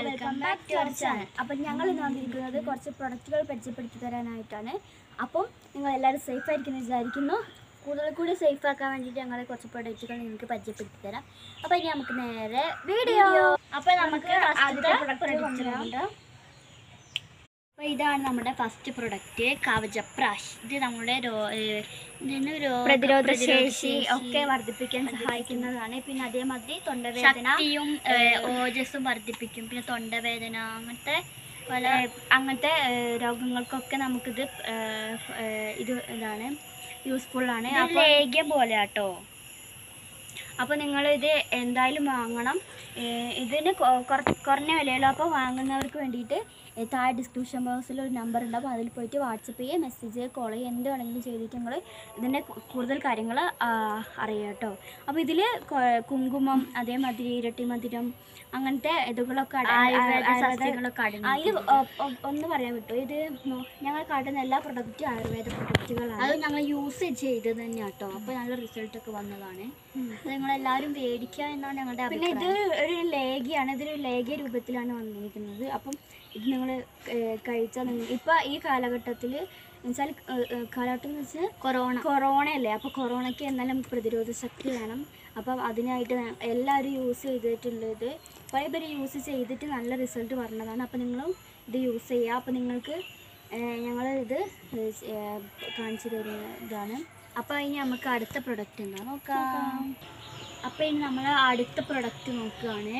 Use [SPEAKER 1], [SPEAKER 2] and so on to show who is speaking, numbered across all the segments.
[SPEAKER 1] Welcome back to our channel അപ്പം ഞങ്ങൾ ഇന്ന് വന്നിരിക്കുന്നത് കുറച്ച് പ്രൊഡക്റ്റുകൾ പരിചയപ്പെടുത്തി തരാനായിട്ടാണ് അപ്പം നിങ്ങൾ എല്ലാവരും സേഫ് ആയിരിക്കുമെന്ന് വിചാരിക്കുന്നു കൂടുതൽ കൂടി സേഫ് ആക്കാൻ വേണ്ടിയിട്ട് ഞങ്ങൾ കുറച്ച് പ്രൊഡക്റ്റുകൾ നിങ്ങൾക്ക് പരിചയപ്പെടുത്തി തരാം അപ്പം ഇനി നമുക്ക് നേരെ വീഡിയോ അപ്പം നമുക്ക് ആദ്യത്തെ പ്രൊഡക്റ്റ് അപ്പോൾ ഇതാണ് നമ്മുടെ ഫസ്റ്റ് പ്രൊഡക്റ്റ് കവചപ്രാഷ് ഇത് നമ്മുടെ രോ- ഏഹ് ഇതിന് രോ-
[SPEAKER 2] പ്രതിരോധ ശേഷി
[SPEAKER 1] ഒക്കെ വർദ്ധിപ്പിക്കാൻ സഹായിക്കുന്നതാണ് പിന്നെ അതേമാതിരി തൊണ്ടവേദന
[SPEAKER 2] ശക്തിയും,
[SPEAKER 1] ഏഹ്, ഓജസ്സും വർദ്ധിപ്പിക്കും പിന്നെ തൊണ്ടവേദന അങ്ങനത്തെ പല അങ്ങനത്തെ ഏഹ്, രോഗങ്ങൾക്കൊക്കെ നമുക്കിത് ഏഹ്, ഏഹ്, ഇത് ഇതാണ് യൂസ്ഫുൾ ആണ്
[SPEAKER 2] ഇത്
[SPEAKER 1] അപ്പോൾ
[SPEAKER 2] ലേഖ്യം പോലെ കേട്ടോ
[SPEAKER 1] അപ്പോൾ നിങ്ങൾ ഇത് എന്തായാലും വാങ്ങണം ഏഹ് ഇതിന് കൊ- കുറ- കുറഞ്ഞ വിലയുള്ളൂ അപ്പോൾ വാങ്ങുന്നവർക്ക് വേണ്ടിയിട്ട് ഏഹ് താഴെ ഡിസ്ക്രിപ്ഷൻ ബോക്സിൽ ഒരു നമ്പർ ഉണ്ടാവും അതിൽ പോയിട്ട് വാട്സപ്പ് ചെയ്യുക മെസ്സേജ് ചെയ്യുക കോൾ ചെയ്യുക എന്ത് വേണമെങ്കിലും ചെയ്തിട്ട് നിങ്ങൾ ഇതിൻ്റെ കു- കൂടുതൽ കാര്യങ്ങൾ അറിയാം കേട്ടോ അപ്പോൾ ഇതിൽ കുങ്കുമം അതേമാതിരി ഇരട്ടി മധുരം അങ്ങനത്തെ ഇതുകളൊക്കെ അട-
[SPEAKER 2] ആയുർവേദ
[SPEAKER 1] ആയുർവേദ-
[SPEAKER 2] സസ്യങ്ങളൊക്കെ
[SPEAKER 1] ആ,
[SPEAKER 2] അടങ്ങിയിട്ടുണ്ട്.
[SPEAKER 1] ഇത് ഒ- ഒ- ഒന്ന് പറയാൻ വിട്ടു ഇത് മൊ- ഞങ്ങൾ കാട്ടുന്ന എല്ലാ പ്രൊഡക്റ്റും ആയുർവേദ പ്രൊഡക്റ്റുകളാണ്
[SPEAKER 2] അത് ഞങ്ങൾ യൂസ് ചെയ്തത് തന്നെ കേട്ടോ അപ്പോൾ നല്ല റിസൾട്ട് ഒക്കെ വന്നതാണ് അത് നിങ്ങളെല്ലാവരും മേടിക്കുക എന്നാണ് ഞങ്ങളുടെ
[SPEAKER 1] പിന്നെ ഇത്
[SPEAKER 2] അഭിപ്രായം
[SPEAKER 1] ഒരു ലേഖയാണ് ഇതൊരു ലേഖ്യ രൂപത്തിലാണ് വന്നിരിക്കുന്നത് അപ്പം ഇത് നിങ്ങൾ കഴിച്ചാൽ നിങ്ങൾ ഇപ്പം ഈ കാലഘട്ടത്തിൽ എന്നുവെച്ചാൽ കാലഘട്ടം എന്ന് വെച്ചാൽ
[SPEAKER 2] കൊറോണ
[SPEAKER 1] കൊറോണ അല്ലേ അപ്പോൾ കൊറോണയ്ക്ക് എന്നാലും പ്രതിരോധ ശക്തി വേണം അപ്പം അതിനായിട്ട് ന- എല്ലാവരും യൂസ് ചെയ്തിട്ടുള്ളത് കുറേ പേര് യൂസ് ചെയ്തിട്ട് നല്ല റിസൾട്ട് പറഞ്ഞതാണ് അപ്പോൾ നിങ്ങളും ഇത് യൂസ് ചെയ്യുക അപ്പോൾ നിങ്ങൾക്ക് ഞങ്ങൾ ഇത് ഏഹ്, കാണിച്ചു തരുന്നതാണ് അപ്പോൾ ഇനി നമുക്ക് അടുത്ത പ്രൊഡക്റ്റ് എന്താ നോക്കാം അപ്പോൾ ഇനി നമ്മൾ അടുത്ത പ്രൊഡക്റ്റ് നോക്കുകയാണ്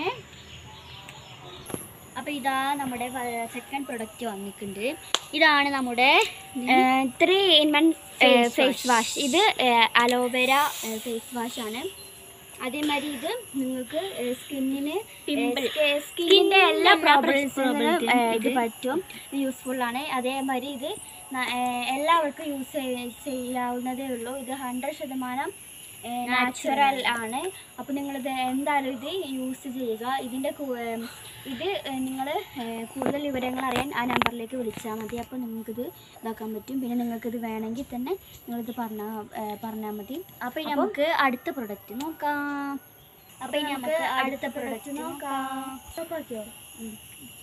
[SPEAKER 1] അപ്പോൾ ഇതാ നമ്മുടെ സെക്കൻഡ് പ്രൊഡക്റ്റ് വന്നിട്ടുണ്ട് ഇതാണ് നമ്മുടെ three in one
[SPEAKER 2] Face
[SPEAKER 1] face
[SPEAKER 2] wash.
[SPEAKER 1] Wash ഇത് അലോവേര ഫേസ് വാഷ് ആണ് അതേമാതിരി ഇത് നിങ്ങൾക്ക് സ്കിന്നിന്
[SPEAKER 2] Pimple.
[SPEAKER 1] സ്കിന്നിൻ്റെ എല്ലാ
[SPEAKER 2] എല്ലാ
[SPEAKER 1] പ്രോബ്ലംസിനും
[SPEAKER 2] problems-നും
[SPEAKER 1] ഇത്
[SPEAKER 2] ഇത്
[SPEAKER 1] പറ്റും ഇത് യൂസ്ഫുൾ ആണ് അതേമാതിരി ഇത് ന- ഏഹ് എല്ലാവർക്കും യൂസ് ചെയ്യാവുന്നതേ ഉള്ളൂ ഇത് ഹൺഡ്രഡ് ശതമാനം നാച്ചുറൽ ആണ് അപ്പോൾ നിങ്ങളിത് എന്തായാലും ഇത് യൂസ് ചെയ്യുക ഇതിൻ്റെ കൂ- ഏം, ഇത് നിങ്ങൾ കൂടുതൽ വിവരങ്ങൾ അറിയാൻ ആ നമ്പറിലേക്ക് വിളിച്ചാൽ മതി അപ്പോൾ നിങ്ങൾക്കിത് ഇതാക്കാൻ പറ്റും പിന്നെ നിങ്ങൾക്കിത് വേണമെങ്കിൽ തന്നെ നിങ്ങളിത് പറഞ്ഞാൽ പറഞ്ഞാൽ മതി അപ്പോൾ ഇനി നമുക്ക് അടുത്ത പ്രൊഡക്റ്റ് നോക്കാം അപ്പോൾ ഇനി നമുക്ക് അടുത്ത പ്രൊഡക്റ്റ് നോക്കാം ഉം.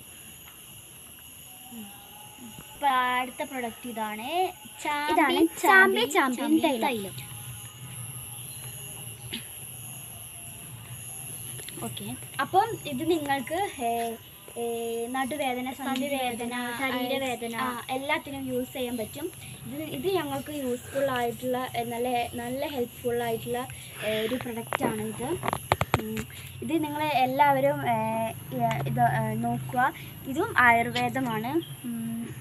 [SPEAKER 1] അപ്പോൾ അടുത്ത പ്രൊഡക്റ്റ് ഇതാണ്
[SPEAKER 2] ഇതാണ്
[SPEAKER 1] ചാമ്പി
[SPEAKER 2] ചാമ്പി
[SPEAKER 1] ചാമ്പ്യൻ
[SPEAKER 2] ചാമ്പ്യൻ
[SPEAKER 1] തൈലം
[SPEAKER 2] തൈലം.
[SPEAKER 1] ഓക്കെ അപ്പം ഇത് നിങ്ങൾക്ക് ഏ, ഏ, നടുവേദന സന്ധിവേദന
[SPEAKER 2] ശരീരവേദന.
[SPEAKER 1] ആ, എല്ലാത്തിനും യൂസ് ചെയ്യാൻ പറ്റും ഇത് ഇത് ഞങ്ങൾക്ക് യൂസ്ഫുൾ ആയിട്ടുള്ള ഏ, നല്ല നല്ല ഹെൽപ്ഫുൾ ആയിട്ടുള്ള ഏ, ഒരു പ്രൊഡക്റ്റാണ് ഇത് ഉം, ഇത് നിങ്ങൾ എല്ലാവരും ഏ, ഏ, ഇത് ഏ, നോക്കുക ഇതും ആയുർവേദമാണ് ഉം,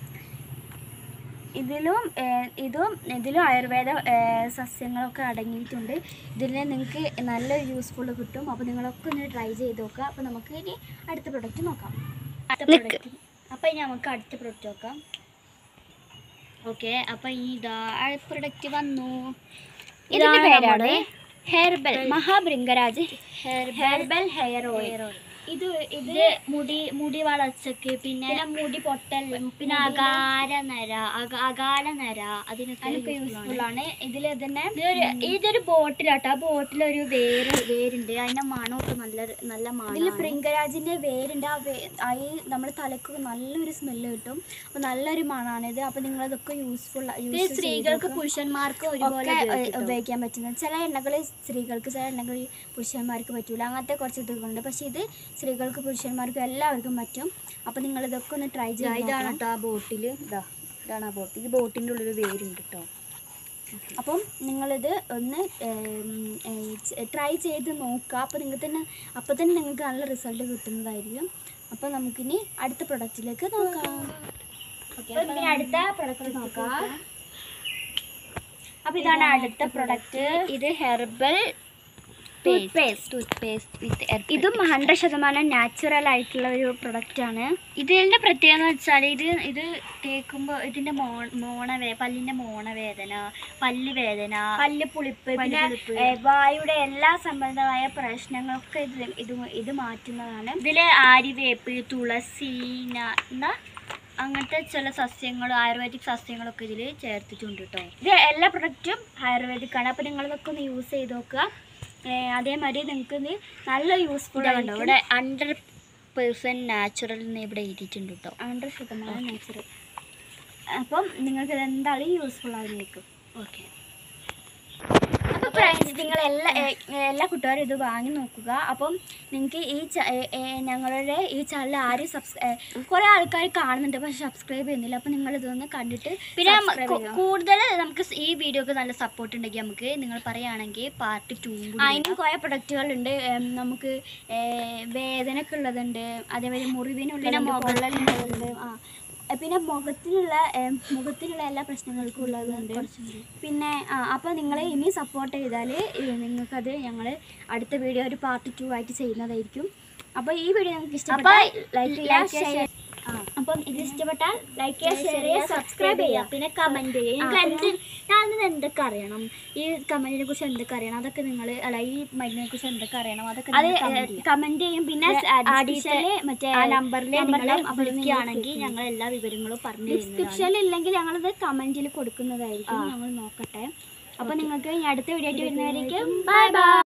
[SPEAKER 1] ഇതിലും ഏഹ്, ഇതും ഇതിലും ആയുർവേദ ഏഹ്, സസ്യങ്ങളൊക്കെ അടങ്ങിയിട്ടുണ്ട് ഇതിൽ നിങ്ങൾക്ക് നല്ലൊരു യൂസ്ഫുൾ കിട്ടും അപ്പോൾ നിങ്ങളൊക്കെ ഒന്ന് ട്രൈ ചെയ്ത് നോക്കുക അപ്പോൾ നമുക്ക് ഇനി അടുത്ത പ്രൊഡക്റ്റ് നോക്കാം അടുത്ത
[SPEAKER 2] നിക്ക്.
[SPEAKER 1] പ്രൊഡക്റ്റ് അപ്പോൾ ഇനി നമുക്ക് അടുത്ത പ്രൊഡക്റ്റ് നോക്കാം ഓക്കെ അപ്പോൾ ഈ ഇതാ അടുത്ത പ്രൊഡക്റ്റ് വന്നു ഇതിൻ്റെ
[SPEAKER 2] ഇതാണ്
[SPEAKER 1] പേരാണ്
[SPEAKER 2] നമ്മുടെ
[SPEAKER 1] herbal Mahabhringraj
[SPEAKER 2] Herbal
[SPEAKER 1] herbal hair oil
[SPEAKER 2] hair oil.
[SPEAKER 1] ഇത് ഇത്
[SPEAKER 2] ഇത് മുടി മുടി വളർച്ചക്ക് പിന്നെ
[SPEAKER 1] പിന്നെ മുടി പൊട്ടൽ
[SPEAKER 2] പിന്നെ അകാല നര അക- അകാല നര അതിനൊക്കെ
[SPEAKER 1] അതിനൊക്കെ
[SPEAKER 2] useful
[SPEAKER 1] യൂസ്ഫുൾ
[SPEAKER 2] ആണ്.
[SPEAKER 1] ആണ് ഇതിൽ തന്നെ
[SPEAKER 2] ഇതൊരു ഇതൊരു ബോട്ടിലാട്ടോ ആ ബോട്ടിലൊരു വേര് വേരുണ്ട് അതിന്റെ മണമൊക്കെ നല്ല നല്ല
[SPEAKER 1] ഇതിൽ
[SPEAKER 2] മണമാണ്
[SPEAKER 1] പ്രിങ്കരാജിന്റെ വേരുണ്ട് ആ വേ ആ ഈ നമ്മുടെ തലക്ക് നല്ലൊരു സ്മെല്ല് കിട്ടും അപ്പോൾ നല്ലൊരു മണമാണ് ഇത് അപ്പോൾ നിങ്ങളതൊക്കെ യൂസ്ഫുൾ
[SPEAKER 2] ഇത് സ്ത്രീകൾക്ക് പുരുഷന്മാർക്ക് ഒരുപോലെ
[SPEAKER 1] ഒക്കെ
[SPEAKER 2] ഉപയോഗിക്കാം ട്ടോ.
[SPEAKER 1] ഉപയോഗിക്കാൻ പറ്റുന്ന ചില എണ്ണകൾ സ്ത്രീകൾക്ക് ചില എണ്ണകൾ പുരുഷന്മാർക്ക് പറ്റൂല അങ്ങനത്തെ കുറച്ച് ഇതുകളുണ്ട് പക്ഷേ ഇത് സ്ത്രീകൾക്ക് പുരുഷന്മാർക്കും എല്ലാവർക്കും പറ്റും അപ്പോൾ നിങ്ങൾ ഇതൊക്കെ ഒന്ന് ട്രൈ
[SPEAKER 2] ഇതാ,
[SPEAKER 1] ചെയ്ത്
[SPEAKER 2] ഇതാണ്
[SPEAKER 1] നോക്കണം.
[SPEAKER 2] കേട്ടോ ആ ബോട്ടിൽ ഇതാ ഇതാണ് ആ ബോട്ടിൽ ഈ ബോട്ടിൻ്റെ ഉള്ളൊരു വേരുണ്ട് കേട്ടോ
[SPEAKER 1] അപ്പം നിങ്ങളിത് ഒന്ന് ട്രൈ ചെയ്ത് നോക്കുക അപ്പോൾ നിങ്ങൾക്ക് തന്നെ അപ്പോൾ തന്നെ നിങ്ങൾക്ക് നല്ല റിസൾട്ട് കിട്ടുന്നതായിരിക്കും അപ്പോൾ നമുക്കിനി അടുത്ത പ്രൊഡക്റ്റിലേക്ക് നോക്കാം അപ്പോൾ ഇനി അടുത്ത പ്രൊഡക്റ്റ് നോക്കാം അപ്പോൾ ഇതാണ് അടുത്ത പ്രൊഡക്റ്റ്
[SPEAKER 2] ഇത് herbal
[SPEAKER 1] toothpaste
[SPEAKER 2] toothpaste with
[SPEAKER 1] ഇതും ഹൺഡ്രഡ് ശതമാനം നാച്ചുറൽ ആയിട്ടുള്ള ഒരു പ്രൊഡക്റ്റാണ്
[SPEAKER 2] ഇതിന്റെ പ്രത്യേകത എന്ന് വെച്ചാൽ ഇത് ഇത് തേക്കുമ്പോൾ ഇതിന്റെ മോ മോണവേ പല്ലിന്റെ മോണവേദന പല്ല് വേദന
[SPEAKER 1] പല്ല് പുളിപ്പ് പിന്നെ
[SPEAKER 2] പുളിപ്പ്.
[SPEAKER 1] ഏ, വായുടെ എല്ലാ സംബന്ധമായ പ്രശ്നങ്ങളൊക്കെ ഇത് ഇത് ഇത് മാറ്റുന്നതാണ്
[SPEAKER 2] ഇതില് ആര്യവേപ്പ് തുളസി ന- എന്താ അങ്ങനത്തെ ചില സസ്യങ്ങൾ ആയുർവേദിക് സസ്യങ്ങളൊക്കെ ഇതിൽ ചേർത്തിട്ടുണ്ട് കേട്ടോ
[SPEAKER 1] ഇത് എല്ലാ പ്രൊഡക്റ്റും ആയുർവേദിക് ആണ് അപ്പോൾ നിങ്ങളിതൊക്കെ ഒന്ന് യൂസ് ചെയ്ത് നോക്കുക ഏ, അതേമാതിരി നിങ്ങൾക്ക് ഇത് നല്ല യൂസ്ഫുൾ
[SPEAKER 2] ഇതാ കണ്ടോ ഇവിടെ അണ്ടർ പേഴ്സൺ നാച്ചുറൽ എന്ന് ഇവിടെ എഴുതിയിട്ടുണ്ട് കേട്ടോ
[SPEAKER 1] ഹൺഡ്രഡ് ശതമാനം നാച്ചുറൽ അപ്പം നിങ്ങൾക്ക് ഇത് എന്തായാലും യൂസ്ഫുൾ ആയിരിക്കും
[SPEAKER 2] ഓക്കെ
[SPEAKER 1] അപ്പോൾ ഫ്രണ്ട്സ് നിങ്ങൾ എല്ലാ എ- എല്ലാ കൂട്ടുകാരും ഇത് വാങ്ങി നോക്കുക അപ്പം നിങ്ങൾക്ക് ഈ ച- എ- എ- ഞങ്ങളുടെ ഈ ചാനൽ ആരും സബ്സ്ക്രൈ കുറേ ആൾക്കാർ കാണുന്നുണ്ട് പക്ഷെ സബ്സ്ക്രൈബ് ചെയ്യുന്നില്ല അപ്പം നിങ്ങൾ ഇതൊന്ന് കണ്ടിട്ട്
[SPEAKER 2] പിന്നെ
[SPEAKER 1] subscribe ചെയ്യുക.
[SPEAKER 2] കൂടുതൽ നമുക്ക് ഈ വീഡിയോക്ക് നല്ല സപ്പോർട്ട് ഉണ്ടെങ്കിൽ നമുക്ക് നിങ്ങൾ പറയുകയാണെങ്കിൽ പാർട്ട് ടൂ
[SPEAKER 1] അതിന് കുറേ പ്രൊഡക്റ്റുകളുണ്ട് ഏം, നമുക്ക് ഏ, വേദനയ്ക്ക് ഉള്ളതുണ്ട് അതേപോലെ മുറിവിനുള്ള പൊള്ളലുള്ളതുണ്ട് ആ ഏ, പിന്നെ മുഖത്തിനുള്ള ഏ, മുഖത്തിനുള്ള എല്ലാ പ്രശ്നങ്ങൾക്കും ഉള്ളതുണ്ട് പിന്നെ ആ അപ്പോൾ നിങ്ങൾ ഇനി സപ്പോർട്ട് ചെയ്താൽ നിങ്ങൾക്കത് ഞങ്ങൾ അടുത്ത വീഡിയോ ഒരു പാർട്ട് ടു ആയിട്ട് ചെയ്യുന്നതായിരിക്കും അപ്പോൾ ഈ വീഡിയോ നിങ്ങൾക്ക് ഇഷ്ടപ്പെട്ടാൽ ലൈക്ക് ചെയ്യുക ഷെയർ അപ്പം ഇത് ഇഷ്ടപ്പെട്ടാൽ ലൈക്ക് ചെയ്യുക ഷെയർ ചെയ്യുക സബ്സ്ക്രൈബ് ചെയ്യുക
[SPEAKER 2] പിന്നെ കമന്റ് ചെയ്യുക
[SPEAKER 1] ആ,
[SPEAKER 2] നിങ്ങൾക്ക് എന്ത് ഞാൻ എന്തൊക്കെ അറിയണം ഈ കമന്റിനെ കുറിച്ച് എന്തൊക്കെ അറിയണം അതൊക്കെ നിങ്ങൾ അല്ല ഈ മരുന്നിനെ കുറിച്ച് എന്തൊക്കെ അറിയണം അതൊക്കെ
[SPEAKER 1] അത്
[SPEAKER 2] നിങ്ങൾ comment ചെയ്യുക.
[SPEAKER 1] കമന്റ് ചെയ്യും പിന്നെ
[SPEAKER 2] അടിയിലെ
[SPEAKER 1] മറ്റേ
[SPEAKER 2] ആ നമ്പറിൽ
[SPEAKER 1] നമ്പറിൽ
[SPEAKER 2] നിങ്ങൾ
[SPEAKER 1] അപ്പോൾ
[SPEAKER 2] വിളിക്കുകയാണെങ്കിൽ ഞങ്ങൾ എല്ലാ വിവരങ്ങളും പറഞ്ഞു തരുന്നതാണ്
[SPEAKER 1] ഡിസ്ക്രിപ്ഷനിൽ ഇല്ലെങ്കിൽ ഞങ്ങളത് കമന്റിൽ കൊടുക്കുന്നതായിരിക്കും ഞങ്ങൾ നോക്കട്ടെ അപ്പൊ നിങ്ങൾക്ക് ഇനി അടുത്ത വീഡിയോ ആയിട്ട് വരുന്നവരേക്കും ബൈ ബൈ